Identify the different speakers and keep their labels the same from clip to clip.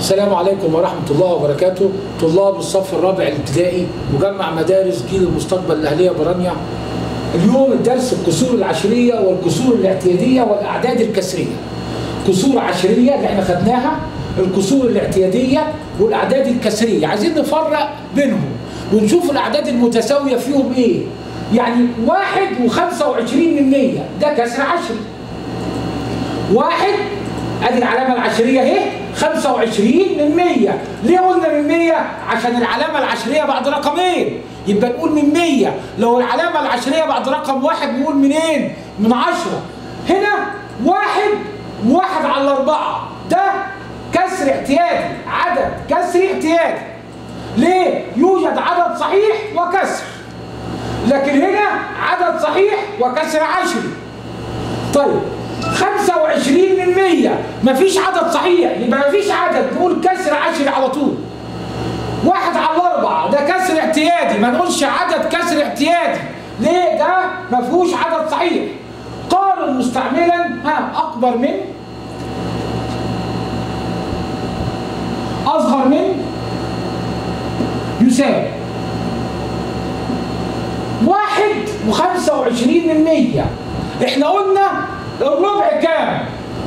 Speaker 1: السلام عليكم ورحمة الله وبركاته طلاب الصف الرابع الابتدائي مجمع مدارس جيل المستقبل الأهلية برانيا اليوم الدرس الكسور العشرية والكسور الاعتيادية والأعداد الكسرية كسور عشرية اللي احنا خدناها الكسور الاعتيادية والأعداد الكسرية عايزين نفرق بينهم ونشوف الأعداد المتساوية فيهم إيه يعني واحد وخمسة وعشرين من مية ده كسر عشري واحد ادي العلامة العشرية اهي 25 من 100 ليه قلنا من 100 عشان العلامة العشرية بعد رقمين يبقى نقول من 100 لو العلامة العشرية بعد رقم واحد نقول منين من 10 هنا واحد واحد على الأربعة ده كسر اعتيادي عدد كسر اعتيادي ليه يوجد عدد صحيح وكسر لكن هنا عدد صحيح وكسر عشري طيب 25 من 100 مفيش عدد صحيح يبقى مفيش عدد نقول كسر عشري على طول واحد على الأربعة ده كسر اعتيادي ما نقولش عدد كسر اعتيادي ليه ده ما فيهوش عدد صحيح قارن مستعملا ها أكبر من أصغر من يساوي واحد وخمسة وعشرين من مية احنا قلنا الربع كام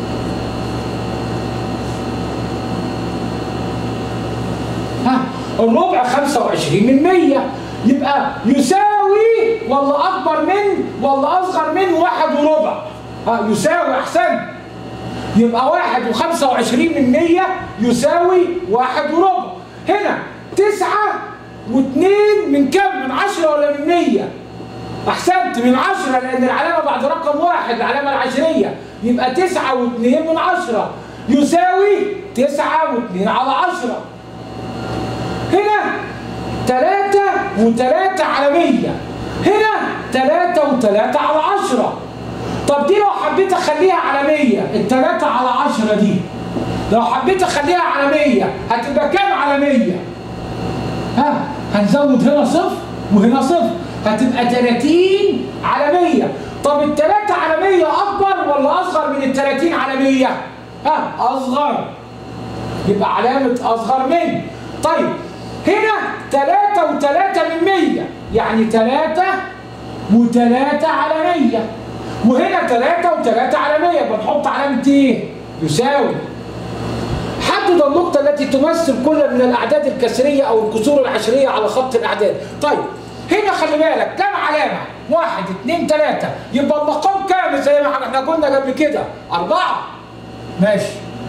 Speaker 1: ها الربع 25 من 100 يبقى يساوي ولا اكبر من ولا اصغر من واحد وربع ها يساوي احسن يبقى واحد وخمسة وعشرين من مية يساوي واحد وربع هنا تسعة واثنين من كم من عشرة ولا من مية احسنت من عشرة لان العلامة بعد رقم واحد العلامة العشرية يبقى تسعة واثنين من عشرة يساوي تسعة واثنين على عشرة هنا تلاتة وتلاتة على مية هنا تلاتة وتلاتة على عشرة طب دي لو حبيت اخليها على مية التلاتة على عشرة دي لو حبيت اخليها على مية هتبقى كام على مية ها هنزود هنا صفر وهنا صفر هتبقى 30 على 100 طب ال 3 على 100 اكبر ولا اصغر من ال 30 على 100 ها اصغر يبقى علامه اصغر من طيب هنا 3 و3 من 100 يعني 3 و3 على 100 وهنا 3 و3 على 100 بنحط علامه ايه يساوي حدد النقطه التي تمثل كل من الاعداد الكسريه او الكسور العشريه على خط الاعداد طيب هنا خلي بالك كم علامة؟ واحد اثنين ثلاثة يبقى المقام كامل زي ما احنا قلنا قبل كده أربعة ماشي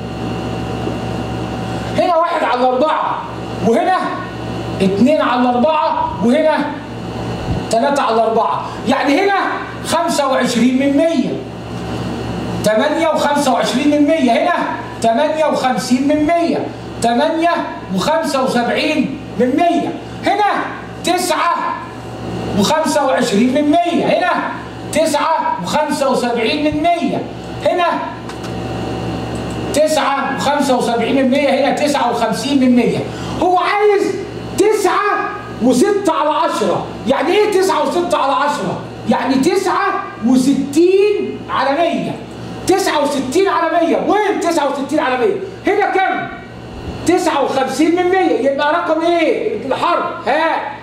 Speaker 1: هنا واحد على أربعة وهنا اثنين على أربعة وهنا ثلاثة على أربعة يعني هنا خمسة وعشرين من مية ثمانية وخمسة وعشرين من مية هنا ثمانية وخمسين من مية ثمانية وخمسة وسبعين من مية هنا تسعة وخمسة وعشرين من مية هنا تسعة وخمسة وسبعين من مية هنا تسعة وخمسة وسبعين من مية هنا تسعة وخمسين من مية هو عايز تسعة وستة على عشرة يعني ايه تسعة وستة على عشرة يعني تسعة وستين على مية تسعة وستين على مية وين تسعة وستين على مية هنا كم تسعة وخمسين من مية يبقى رقم ايه الحرف ها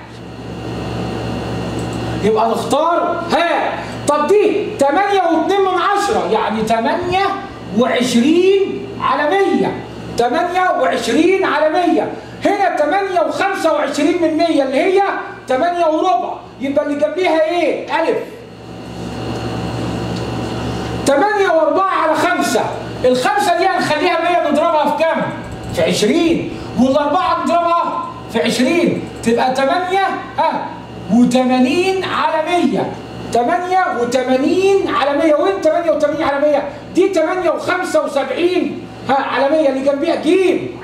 Speaker 1: يبقى نختار ها طب دي 8 و2 من 10 يعني 28 على 100 28 على 100 هنا 8 و25 من 100 اللي هي 8 وربع يبقى اللي جنبيها ايه الف 8 و4 على 5 الخمسة دي هنخليها 100 نضربها في كام؟ في 20 والأربعة نضربها في 20 تبقى 8 ها و80 على 100 88 على 100 وين 88 على 100 دي 8 و75 ها على 100 اللي جنبيها جيم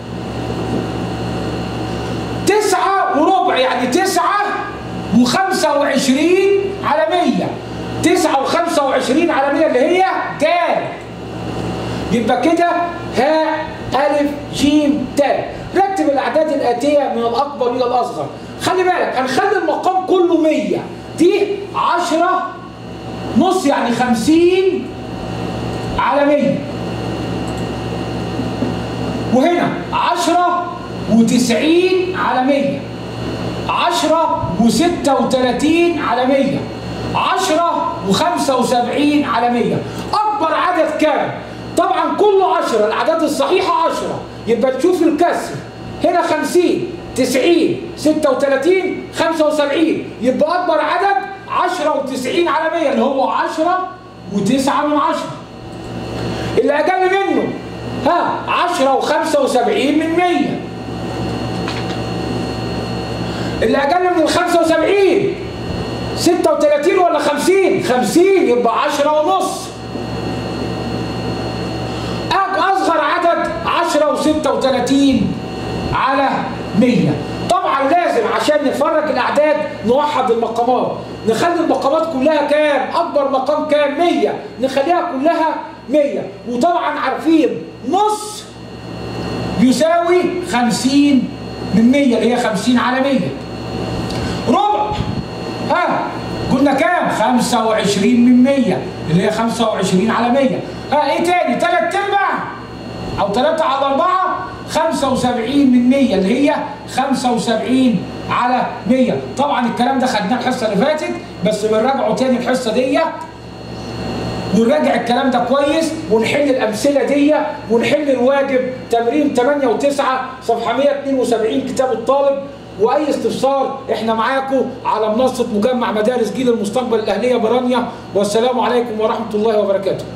Speaker 1: 9 وربع يعني 9 و25 على 100 9 و25 على 100 اللي هي د يبقى كده ها ألف جيم ت رتب الأعداد الآتية من الأكبر إلى الأصغر خلي بالك هنخلي المقام كله 100 دي 10 نص يعني 50 على 100 وهنا 10 و90 على 100 10 و36 على 100 10 و75 على 100 اكبر عدد كام طبعا كله 10 الاعداد الصحيحه 10 يبقى تشوف الكسر هنا 50 90 36 75 يبقى اكبر عدد 10 و90 على 100 اللي هو 10 و9 من 10 اللي اقل منه ها 10 و75 من 100 اللي اقل من ال 75 36 ولا 50 50 يبقى 10 ونص اصغر عدد 10 و36 على 100 طبعا لازم عشان نفرج الاعداد نوحد المقامات نخلي المقامات كلها كام اكبر مقام كام 100 نخليها كلها 100 وطبعا عارفين نص يساوي 50 من 100 اللي هي 50 على 100 ربع ها قلنا كام 25 من 100 اللي هي 25 على 100 ها ايه تاني 3 ارباع او 3 على 4 75 من 100 اللي هي 75 على 100 طبعا الكلام ده خدناه الحصه اللي فاتت بس بنراجعه تاني الحصه دي ونراجع الكلام ده كويس ونحل الامثله دي ونحل الواجب تمرين 8 و9 صفحه 172 كتاب الطالب واي استفسار احنا معاكم على منصه مجمع مدارس جيل المستقبل الاهليه برانيا والسلام عليكم ورحمه الله وبركاته